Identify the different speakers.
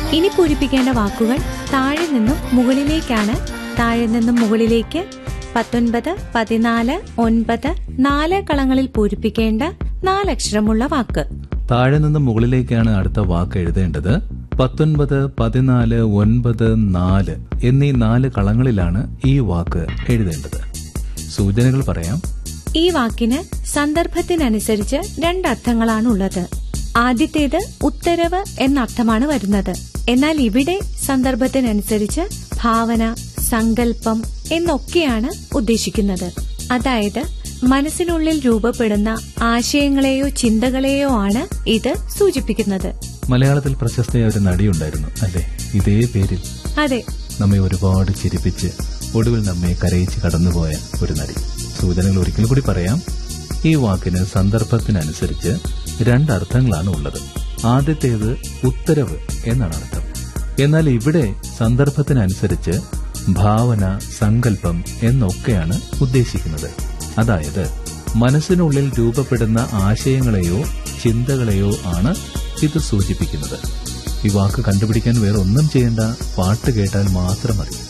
Speaker 1: ഇനി പൂരിപ്പിക്കേണ്ട വാക്കുകൾ താഴെ നിന്നും മുകളിലേക്കാണ് താഴെ നിന്നും മുകളിലേക്ക് പത്തൊൻപത് പതിനാല് ഒൻപത് നാല് കളങ്ങളിൽ പൂരിപ്പിക്കേണ്ട നാലക്ഷരമുള്ള വാക്ക്
Speaker 2: താഴെ നിന്ന് മുകളിലേക്കാണ് അടുത്ത വാക്ക് എഴുതേണ്ടത് പത്തൊൻപത് പതിനാല് ഒൻപത് നാല് എന്നീ നാല് കളങ്ങളിലാണ് ഈ വാക്ക് എഴുതേണ്ടത് സൂചനകൾ പറയാം
Speaker 1: ഈ വാക്കിന് സന്ദർഭത്തിനനുസരിച്ച് രണ്ടർത്ഥങ്ങളാണ് ഉള്ളത് ആദ്യത്തേത് ഉത്തരവ് എന്നർത്ഥമാണ് വരുന്നത് എന്നാൽ ഇവിടെ സന്ദർഭത്തിനനുസരിച്ച് ഭാവന സങ്കല്പം എന്നൊക്കെയാണ് ഉദ്ദേശിക്കുന്നത് അതായത് മനസ്സിനുള്ളിൽ രൂപപ്പെടുന്ന ആശയങ്ങളെയോ ചിന്തകളെയോ ആണ് ഇത് സൂചിപ്പിക്കുന്നത്
Speaker 2: മലയാളത്തിൽ പ്രശസ്തയായ ഒരു നടിയുണ്ടായിരുന്നു അല്ലേ ഇതേ പേരിൽ
Speaker 1: അതെ
Speaker 2: നമ്മെ ഒരുപാട് ചിരിപ്പിച്ച് ഒടുവിൽ നമ്മെ കരയിച്ച് കടന്നുപോയ ഒരു നടി സൂചനകൾ ഒരിക്കൽ കൂടി പറയാം ഈ വാക്കിന് സന്ദർഭത്തിനനുസരിച്ച് രണ്ടർത്ഥങ്ങളാണ് ഉള്ളത് ആദ്യത്തേത് ഉത്തരവ് എന്നാണ് അർത്ഥം എന്നാൽ ഇവിടെ സന്ദർഭത്തിനനുസരിച്ച് ഭാവന സങ്കല്പം എന്നൊക്കെയാണ് ഉദ്ദേശിക്കുന്നത് അതായത് മനസ്സിനുള്ളിൽ രൂപപ്പെടുന്ന ആശയങ്ങളെയോ ചിന്തകളെയോ ആണ് ഇത് സൂചിപ്പിക്കുന്നത് ഈ വാക്ക് കണ്ടുപിടിക്കാൻ വേറെ ഒന്നും ചെയ്യേണ്ട പാട്ട് കേട്ടാൽ മാത്രം മതി